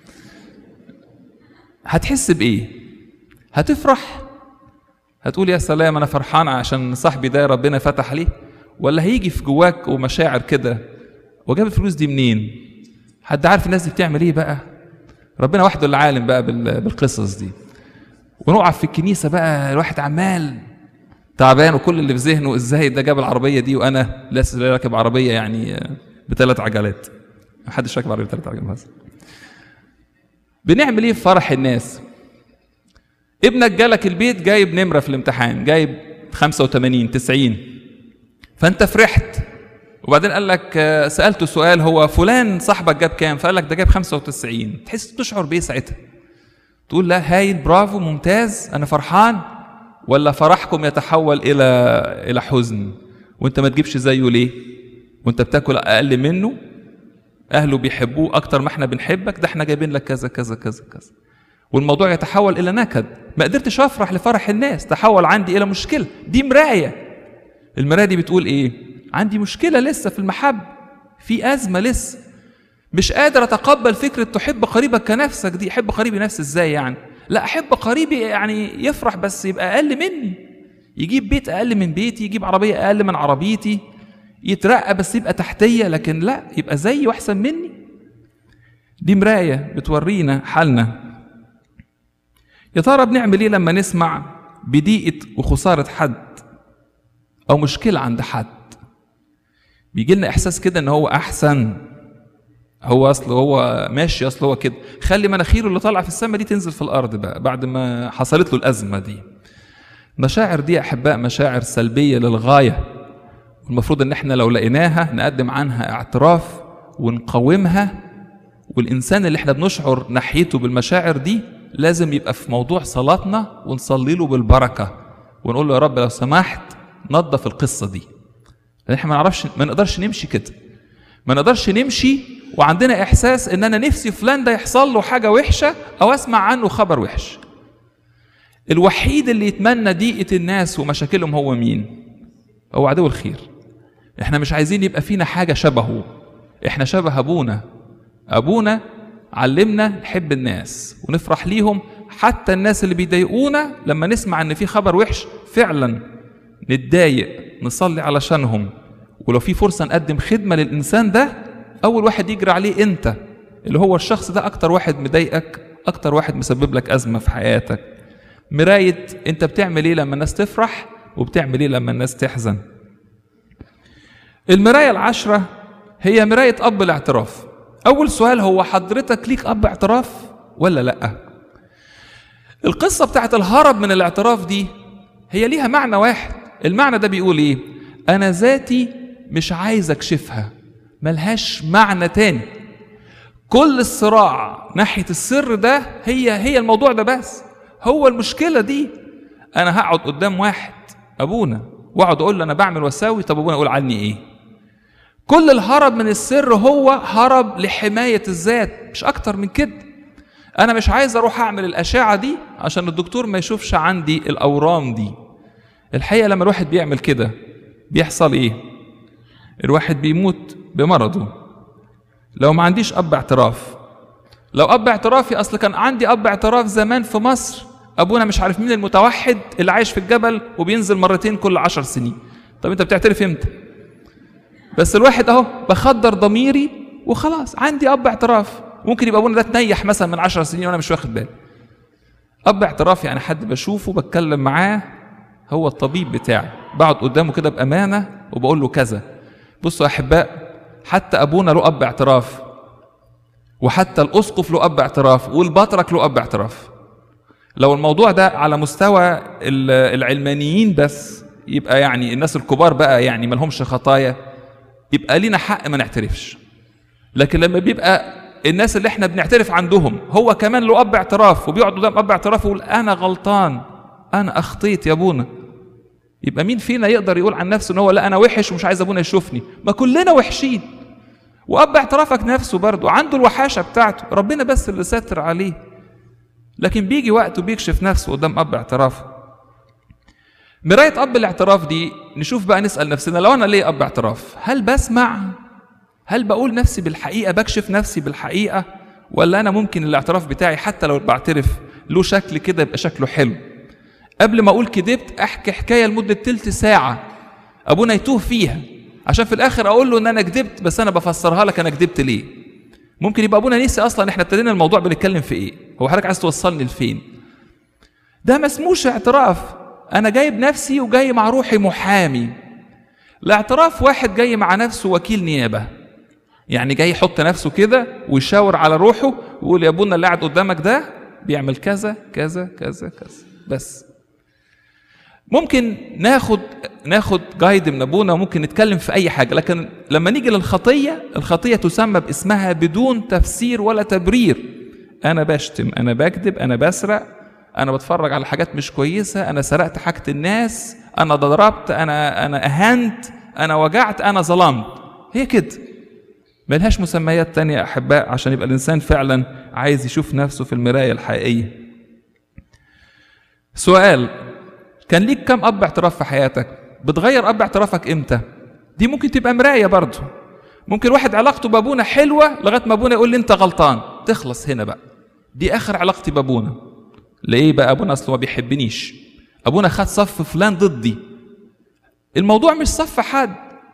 [SPEAKER 1] هتحس بايه هتفرح هتقول يا سلام انا فرحان عشان صاحبي ده ربنا فتح ليه ولا هيجي في جواك ومشاعر كده وجاب الفلوس دي منين حد عارف الناس دي بتعمل ايه بقى ربنا وحده اللي عالم بقى بالقصص دي ونقع في الكنيسه بقى الواحد عمال تعبان وكل اللي في ذهنه ازاي ده جاب العربيه دي وانا لسه راكب عربيه يعني بثلاث عجلات محدش راكب عربيه بثلاث عجلات بنعمل ايه في فرح الناس ابنك جالك البيت جايب نمره في الامتحان جايب 85 90 فانت فرحت وبعدين قال لك سالته سؤال هو فلان صاحبك جاب كام فقال لك ده جايب 95 تحس تشعر بايه ساعتها تقول لا هايل برافو ممتاز انا فرحان ولا فرحكم يتحول الى الى حزن وانت ما تجيبش زيه ليه وانت بتاكل اقل منه اهله بيحبوه اكتر ما احنا بنحبك ده احنا جايبين لك كذا كذا كذا كذا والموضوع يتحول الى نكد ما قدرتش افرح لفرح الناس تحول عندي الى مشكله دي مرايه المرايه دي بتقول ايه عندي مشكله لسه في المحبه في ازمه لسه مش قادر اتقبل فكره تحب قريبك كنفسك دي احب قريبي نفسي ازاي يعني لا احب قريبي يعني يفرح بس يبقى اقل مني يجيب بيت اقل من بيتي يجيب عربيه اقل من عربيتي يترقى بس يبقى تحتيه لكن لا يبقى زيي واحسن مني دي مرايه بتورينا حالنا يا ترى بنعمل ايه لما نسمع بضيقه وخساره حد او مشكله عند حد بيجي لنا احساس كده ان هو احسن هو اصل هو ماشي اصل هو كده خلي مناخيره اللي طالعه في السماء دي تنزل في الارض بقى بعد ما حصلت له الازمه دي مشاعر دي يا احباء مشاعر سلبيه للغايه المفروض ان احنا لو لقيناها نقدم عنها اعتراف ونقاومها والانسان اللي احنا بنشعر ناحيته بالمشاعر دي لازم يبقى في موضوع صلاتنا ونصلي له بالبركه ونقول له يا رب لو سمحت نظف القصه دي لان احنا ما نعرفش ما نقدرش نمشي كده ما نقدرش نمشي وعندنا احساس ان انا نفسي فلان ده يحصل له حاجه وحشه او اسمع عنه خبر وحش الوحيد اللي يتمنى ضيقه الناس ومشاكلهم هو مين هو عدو الخير احنا مش عايزين يبقى فينا حاجه شبهه احنا شبه ابونا ابونا علمنا نحب الناس ونفرح ليهم حتى الناس اللي بيضايقونا لما نسمع ان في خبر وحش فعلا نتضايق نصلي علشانهم ولو في فرصه نقدم خدمه للانسان ده اول واحد يجري عليه انت اللي هو الشخص ده اكتر واحد مضايقك اكتر واحد مسبب لك ازمه في حياتك مرايه انت بتعمل ايه لما الناس تفرح وبتعمل ايه لما الناس تحزن المرايه العشره هي مرايه اب الاعتراف اول سؤال هو حضرتك ليك اب اعتراف ولا لا القصه بتاعت الهرب من الاعتراف دي هي ليها معنى واحد المعنى ده بيقول ايه انا ذاتي مش عايز اكشفها ملهاش معنى تاني كل الصراع ناحيه السر ده هي هي الموضوع ده بس هو المشكله دي انا هقعد قدام واحد ابونا واقعد اقول له انا بعمل واساوي طب ابونا يقول عني ايه كل الهرب من السر هو هرب لحمايه الذات مش اكتر من كده انا مش عايز اروح اعمل الاشعه دي عشان الدكتور ما يشوفش عندي الاورام دي الحقيقه لما الواحد بيعمل كده بيحصل ايه الواحد بيموت بمرضه لو ما عنديش اب اعتراف لو اب اعترافي اصل كان عندي اب اعتراف زمان في مصر ابونا مش عارف مين المتوحد اللي عايش في الجبل وبينزل مرتين كل عشر سنين طب انت بتعترف امتى بس الواحد اهو بخدر ضميري وخلاص عندي اب اعتراف ممكن يبقى ابونا ده تنيح مثلا من عشر سنين وانا مش واخد بالي اب اعتراف يعني حد بشوفه بتكلم معاه هو الطبيب بتاعي بقعد قدامه كده بامانه وبقول له كذا بصوا يا احباء حتى ابونا له اب اعتراف وحتى الاسقف له اب اعتراف والبطرك له اب اعتراف لو الموضوع ده على مستوى العلمانيين بس يبقى يعني الناس الكبار بقى يعني ما لهمش خطايا يبقى لينا حق ما نعترفش لكن لما بيبقى الناس اللي احنا بنعترف عندهم هو كمان له اب اعتراف وبيقعد قدام اب اعتراف ويقول انا غلطان انا اخطيت يا ابونا يبقى مين فينا يقدر يقول عن نفسه ان هو لا انا وحش ومش عايز ابونا يشوفني ما كلنا وحشين واب اعترافك نفسه برضه عنده الوحاشه بتاعته ربنا بس اللي ساتر عليه لكن بيجي وقت وبيكشف نفسه قدام اب اعترافه مرايه اب الاعتراف دي نشوف بقى نسال نفسنا لو انا ليه اب اعتراف هل بسمع هل بقول نفسي بالحقيقه بكشف نفسي بالحقيقه ولا انا ممكن الاعتراف بتاعي حتى لو بعترف له شكل كده يبقى شكله حلو قبل ما اقول كدبت احكي حكايه لمده تلت ساعه ابونا يتوه فيها عشان في الاخر اقول له ان انا كدبت بس انا بفسرها لك انا كدبت ليه ممكن يبقى ابونا نسي اصلا احنا ابتدينا الموضوع بنتكلم في ايه هو حضرتك عايز توصلني لفين ده ما اسموش اعتراف انا جايب نفسي وجاي مع روحي محامي الاعتراف واحد جاي مع نفسه وكيل نيابه يعني جاي يحط نفسه كده ويشاور على روحه ويقول يا ابونا اللي قاعد قدامك ده بيعمل كذا كذا كذا كذا بس ممكن ناخد ناخد جايد من ابونا وممكن نتكلم في اي حاجه لكن لما نيجي للخطيه الخطيه تسمى باسمها بدون تفسير ولا تبرير انا بشتم انا بكذب انا بسرق انا بتفرج على حاجات مش كويسه انا سرقت حاجه الناس انا ضربت انا انا اهنت انا وجعت انا ظلمت هي كده ملهاش مسميات تانية يا أحباء عشان يبقى الإنسان فعلا عايز يشوف نفسه في المراية الحقيقية سؤال كان ليك كم أب اعتراف في حياتك بتغير أب اعترافك إمتى دي ممكن تبقى مراية برضه ممكن واحد علاقته بابونا حلوة لغاية ما ابونا يقول لي أنت غلطان تخلص هنا بقى دي آخر علاقتي بابونا ليه بقى ابونا أصله ما بيحبنيش ابونا خد صف فلان ضدي الموضوع مش صف حد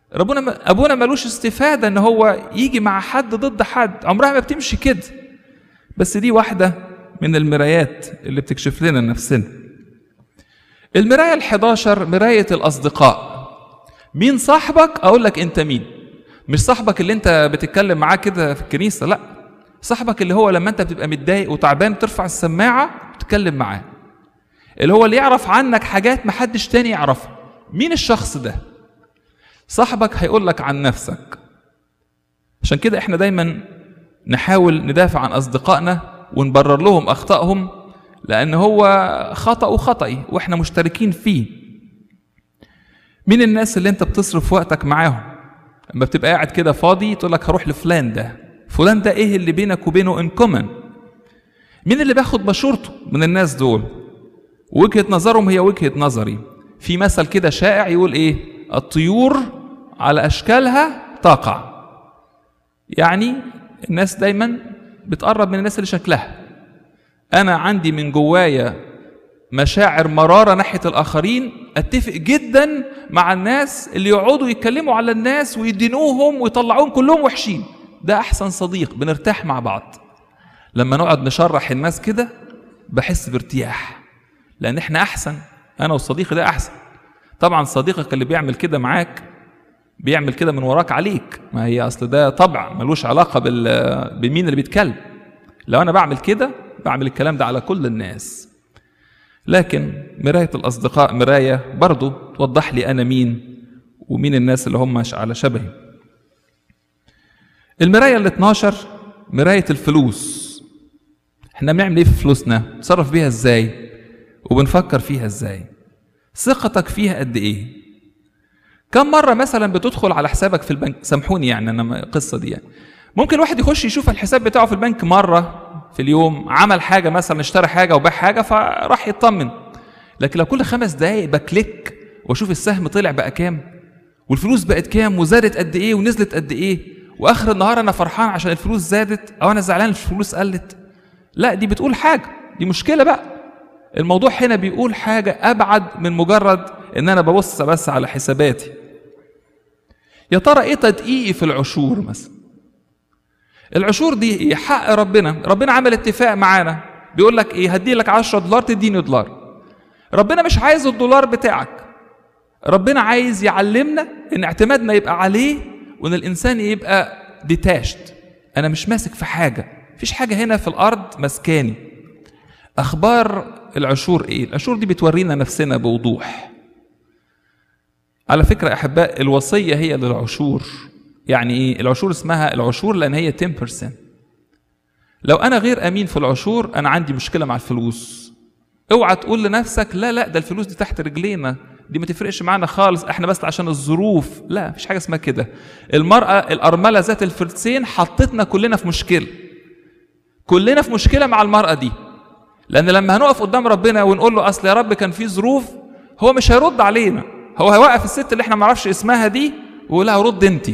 [SPEAKER 1] ربنا ابونا ملوش استفاده ان هو يجي مع حد ضد حد عمرها ما بتمشي كده بس دي واحده من المرايات اللي بتكشف لنا نفسنا المرايه ال11 مرايه الاصدقاء مين صاحبك اقول لك انت مين مش صاحبك اللي انت بتتكلم معاه كده في الكنيسه لا صاحبك اللي هو لما انت بتبقى متضايق وتعبان ترفع السماعه وتتكلم معاه اللي هو اللي يعرف عنك حاجات محدش تاني يعرفها مين الشخص ده صاحبك هيقول لك عن نفسك عشان كده احنا دايما نحاول ندافع عن اصدقائنا ونبرر لهم اخطائهم لان هو خطأ وخطئي واحنا مشتركين فيه مين الناس اللي انت بتصرف وقتك معاهم لما بتبقى قاعد كده فاضي تقول لك هروح لفلان ده فلان ده ايه اللي بينك وبينه ان كومن مين اللي بياخد مشورته من الناس دول وجهة نظرهم هي وجهة نظري في مثل كده شائع يقول ايه الطيور على اشكالها تقع يعني الناس دايما بتقرب من الناس اللي شكلها انا عندي من جوايا مشاعر مراره ناحيه الاخرين اتفق جدا مع الناس اللي يقعدوا يتكلموا على الناس ويدينوهم ويطلعوهم كلهم وحشين ده احسن صديق بنرتاح مع بعض لما نقعد نشرح الناس كده بحس بارتياح لان احنا احسن انا وصديقي ده احسن طبعا صديقك اللي بيعمل كده معاك بيعمل كده من وراك عليك ما هي اصل ده طبع ملوش علاقه بال بمين اللي بيتكلم لو انا بعمل كده بعمل الكلام ده على كل الناس لكن مراية الأصدقاء مراية برضو توضح لي أنا مين ومين الناس اللي هم على شبهي المراية ال 12 مراية الفلوس احنا بنعمل ايه في فلوسنا نتصرف بيها ازاي وبنفكر فيها ازاي ثقتك فيها قد ايه كم مرة مثلا بتدخل على حسابك في البنك سامحوني يعني انا القصة دي يعني ممكن واحد يخش يشوف الحساب بتاعه في البنك مرة في اليوم عمل حاجة مثلا اشترى حاجة وباع حاجة فراح يطمن لكن لو كل خمس دقايق بكليك واشوف السهم طلع بقى كام والفلوس بقت كام وزادت قد ايه ونزلت قد ايه واخر النهار انا فرحان عشان الفلوس زادت او انا زعلان الفلوس قلت لا دي بتقول حاجة دي مشكلة بقى الموضوع هنا بيقول حاجة أبعد من مجرد إن أنا ببص بس على حساباتي يا ترى إيه تدقيقي في العشور مثلا العشور دي ايه حق ربنا ربنا عمل اتفاق معانا بيقول لك ايه هدي لك 10 دولار تديني دولار ربنا مش عايز الدولار بتاعك ربنا عايز يعلمنا ان اعتمادنا يبقى عليه وان الانسان يبقى ديتاشت انا مش ماسك في حاجه مفيش حاجه هنا في الارض مسكاني اخبار العشور ايه العشور دي بتورينا نفسنا بوضوح على فكره احباء الوصيه هي للعشور يعني ايه العشور اسمها العشور لان هي 10% لو انا غير امين في العشور انا عندي مشكله مع الفلوس اوعى تقول لنفسك لا لا ده الفلوس دي تحت رجلينا دي ما تفرقش معانا خالص احنا بس عشان الظروف لا مفيش حاجه اسمها كده المراه الارمله ذات الفلسين حطتنا كلنا في مشكله كلنا في مشكله مع المراه دي لان لما هنقف قدام ربنا ونقول له اصل يا رب كان في ظروف هو مش هيرد علينا هو هيوقف الست اللي احنا ما نعرفش اسمها دي ويقول لها رد انت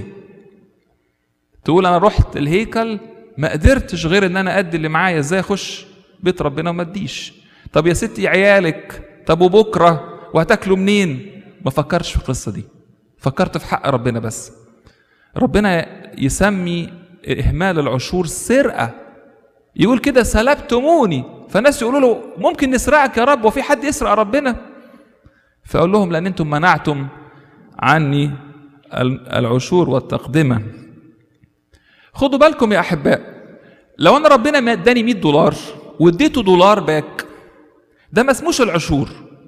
[SPEAKER 1] تقول انا رحت الهيكل ما قدرتش غير ان انا ادي اللي معايا ازاي اخش بيت ربنا وما اديش طب يا ستي عيالك طب وبكره وهتاكلوا منين ما فكرتش في القصه دي فكرت في حق ربنا بس ربنا يسمي اهمال العشور سرقه يقول كده سلبتموني فالناس يقولوا له ممكن نسرقك يا رب وفي حد يسرق ربنا فاقول لهم لان انتم منعتم عني العشور والتقدمه خدوا بالكم يا احباء لو انا ربنا اداني 100 دولار واديته دولار باك ده ما اسموش العشور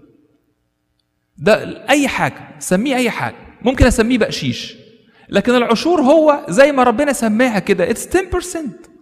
[SPEAKER 1] ده اي حاجه سميه اي حاجه ممكن اسميه بقشيش لكن العشور هو زي ما ربنا سماها كده اتس 10%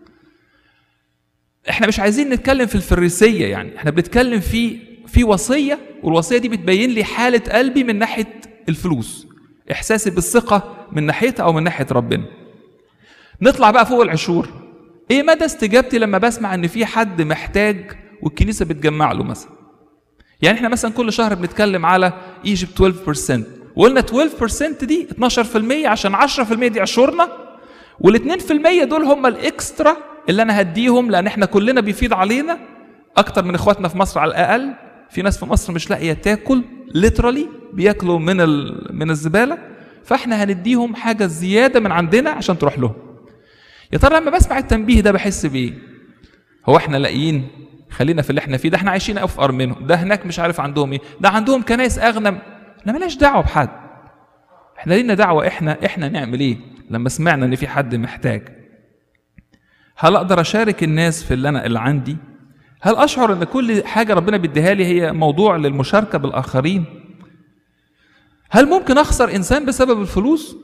[SPEAKER 1] احنا مش عايزين نتكلم في الفريسيه يعني احنا بنتكلم في في وصيه والوصيه دي بتبين لي حاله قلبي من ناحيه الفلوس احساسي بالثقه من ناحيتها او من ناحيه ربنا نطلع بقى فوق العشور ايه مدى استجابتي لما بسمع ان في حد محتاج والكنيسه بتجمع له مثلا يعني احنا مثلا كل شهر بنتكلم على ايجيبت 12% وقلنا 12% دي 12% عشان 10% دي عشورنا وال2% دول هم الاكسترا اللي انا هديهم لان احنا كلنا بيفيض علينا اكتر من اخواتنا في مصر على الاقل في ناس في مصر مش لاقيه تاكل ليترالي بياكلوا من من الزباله فاحنا هنديهم حاجه زياده من عندنا عشان تروح لهم يا ترى لما بسمع التنبيه ده بحس بايه هو احنا لاقيين خلينا في اللي احنا فيه ده احنا عايشين افقر منهم ده هناك مش عارف عندهم ايه ده عندهم كنايس اغنى احنا ملاش دعوه بحد احنا لينا دعوه احنا احنا نعمل ايه لما سمعنا ان في حد محتاج هل اقدر اشارك الناس في اللي انا اللي عندي هل اشعر ان كل حاجه ربنا بيديها لي هي موضوع للمشاركه بالاخرين هل ممكن اخسر انسان بسبب الفلوس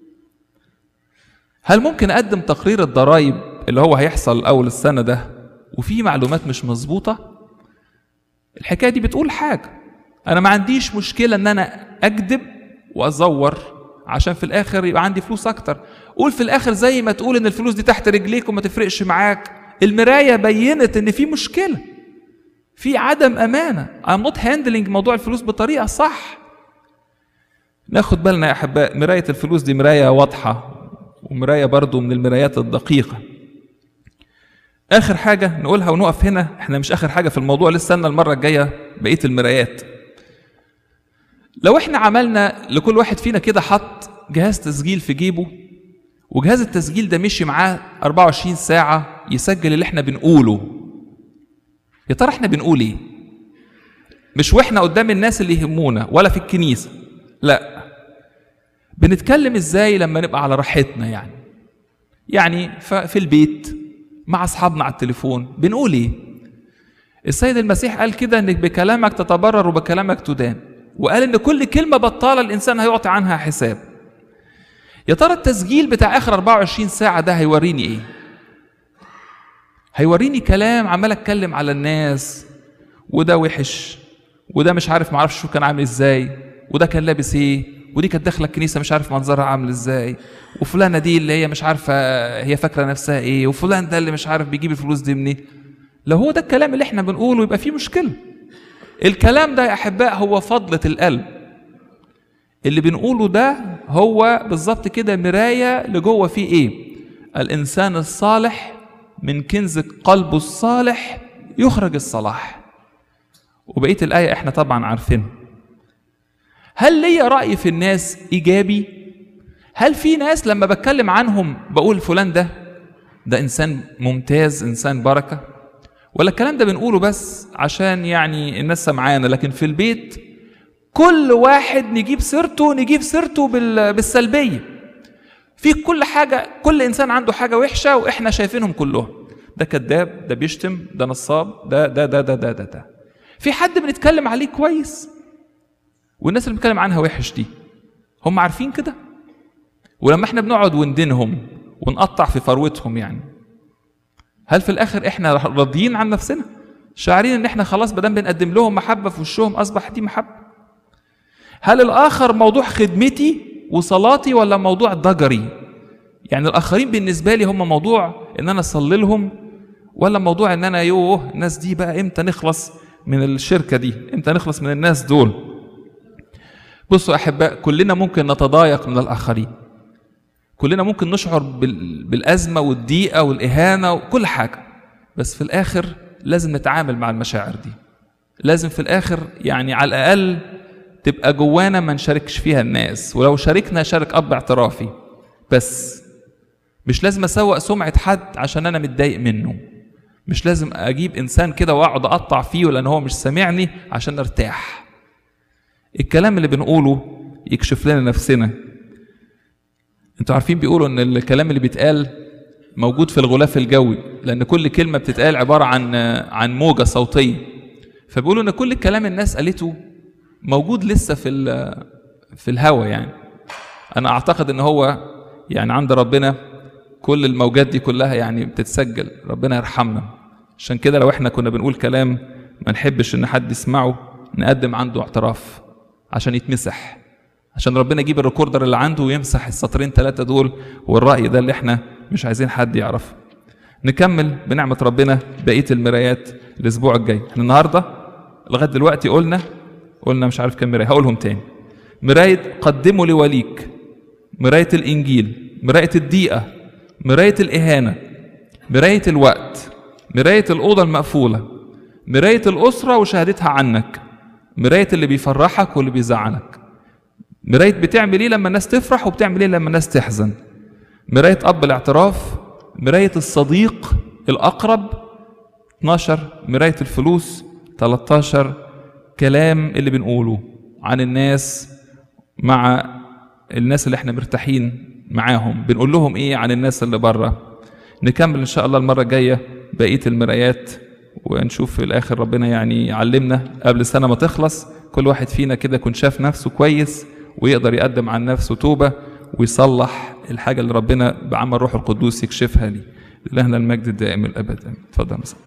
[SPEAKER 1] هل ممكن اقدم تقرير الضرائب اللي هو هيحصل اول السنه ده وفي معلومات مش مظبوطه الحكايه دي بتقول حاجه انا ما عنديش مشكله ان انا اكذب وازور عشان في الاخر يبقى عندي فلوس اكتر قول في الاخر زي ما تقول ان الفلوس دي تحت رجليك وما تفرقش معاك المرايه بينت ان في مشكله في عدم امانه I'm not handling موضوع الفلوس بطريقه صح ناخد بالنا يا احباء مرايه الفلوس دي مرايه واضحه ومرايه برضو من المرايات الدقيقه اخر حاجه نقولها ونقف هنا احنا مش اخر حاجه في الموضوع لسه لنا المره الجايه بقيه المرايات لو احنا عملنا لكل واحد فينا كده حط جهاز تسجيل في جيبه وجهاز التسجيل ده مشي معاه 24 ساعة يسجل اللي احنا بنقوله يا ترى احنا بنقول ايه مش واحنا قدام الناس اللي يهمونا ولا في الكنيسة لا بنتكلم ازاي لما نبقى على راحتنا يعني يعني في البيت مع اصحابنا على التليفون بنقول ايه السيد المسيح قال كده انك بكلامك تتبرر وبكلامك تدان وقال ان كل كلمة بطالة الانسان هيعطي عنها حساب يا ترى التسجيل بتاع اخر 24 ساعة ده هيوريني ايه هيوريني كلام عمال اتكلم على الناس وده وحش وده مش عارف معرفش شو كان عامل ازاي وده كان لابس ايه ودي كانت داخله الكنيسه مش عارف منظرها عامل ازاي وفلانه دي اللي هي مش عارفه هي فاكره نفسها ايه وفلان ده اللي مش عارف بيجيب الفلوس دي منين لو هو ده الكلام اللي احنا بنقوله يبقى فيه مشكله الكلام ده يا احباء هو فضله القلب اللي بنقوله ده هو بالظبط كده مرايه لجوه فيه ايه الانسان الصالح من كنز قلبه الصالح يخرج الصلاح وبقيه الايه احنا طبعا عارفينها هل ليا رأي في الناس إيجابي؟ هل في ناس لما بتكلم عنهم بقول فلان ده ده إنسان ممتاز إنسان بركة؟ ولا الكلام ده بنقوله بس عشان يعني الناس سمعانا لكن في البيت كل واحد نجيب سيرته نجيب سيرته بالسلبية في كل حاجة كل إنسان عنده حاجة وحشة وإحنا شايفينهم كلهم ده كذاب ده بيشتم ده نصاب ده ده ده ده ده ده, ده. في حد بنتكلم عليه كويس والناس اللي بنتكلم عنها وحش دي هم عارفين كده ولما احنا بنقعد وندينهم ونقطع في فروتهم يعني هل في الاخر احنا راضيين عن نفسنا شاعرين ان احنا خلاص بدل بنقدم لهم محبه في وشهم اصبح دي محبه هل الاخر موضوع خدمتي وصلاتي ولا موضوع ضجري يعني الاخرين بالنسبه لي هم موضوع ان انا اصلي لهم ولا موضوع ان انا يوه الناس دي بقى امتى نخلص من الشركه دي امتى نخلص من الناس دول بصوا احباء كلنا ممكن نتضايق من الاخرين كلنا ممكن نشعر بالازمه والضيقه والاهانه وكل حاجه بس في الاخر لازم نتعامل مع المشاعر دي لازم في الاخر يعني على الاقل تبقى جوانا ما نشاركش فيها الناس ولو شاركنا شارك اب اعترافي بس مش لازم اسوق سمعه حد عشان انا متضايق منه مش لازم اجيب انسان كده واقعد اقطع فيه لان هو مش سامعني عشان ارتاح الكلام اللي بنقوله يكشف لنا نفسنا انتوا عارفين بيقولوا ان الكلام اللي بيتقال موجود في الغلاف الجوي لان كل كلمه بتتقال عباره عن عن موجه صوتيه فبيقولوا ان كل الكلام الناس قالته موجود لسه في في الهواء يعني انا اعتقد ان هو يعني عند ربنا كل الموجات دي كلها يعني بتتسجل ربنا يرحمنا عشان كده لو احنا كنا بنقول كلام ما نحبش ان حد يسمعه نقدم عنده اعتراف عشان يتمسح عشان ربنا يجيب الريكوردر اللي عنده ويمسح السطرين ثلاثة دول والرأي ده اللي احنا مش عايزين حد يعرفه نكمل بنعمة ربنا بقية المرايات الأسبوع الجاي احنا النهاردة لغاية دلوقتي قلنا قلنا مش عارف كم مراية هقولهم تاني مراية قدموا لوليك مراية الإنجيل مراية الدقيقة مراية الإهانة مراية الوقت مراية الأوضة المقفولة مراية الأسرة وشهادتها عنك مراية اللي بيفرحك واللي بيزعلك مراية بتعمل ايه لما الناس تفرح وبتعمل ايه لما الناس تحزن مراية اب الاعتراف مراية الصديق الاقرب 12 مراية الفلوس 13 كلام اللي بنقوله عن الناس مع الناس اللي احنا مرتاحين معاهم بنقول لهم ايه عن الناس اللي بره نكمل ان شاء الله المره الجايه بقيه المرايات ونشوف في الاخر ربنا يعني يعلمنا قبل السنه ما تخلص كل واحد فينا كده يكون شاف نفسه كويس ويقدر يقدم عن نفسه توبه ويصلح الحاجه اللي ربنا بعمل روح القدوس يكشفها لي لهنا المجد الدائم الابد اتفضل مثلا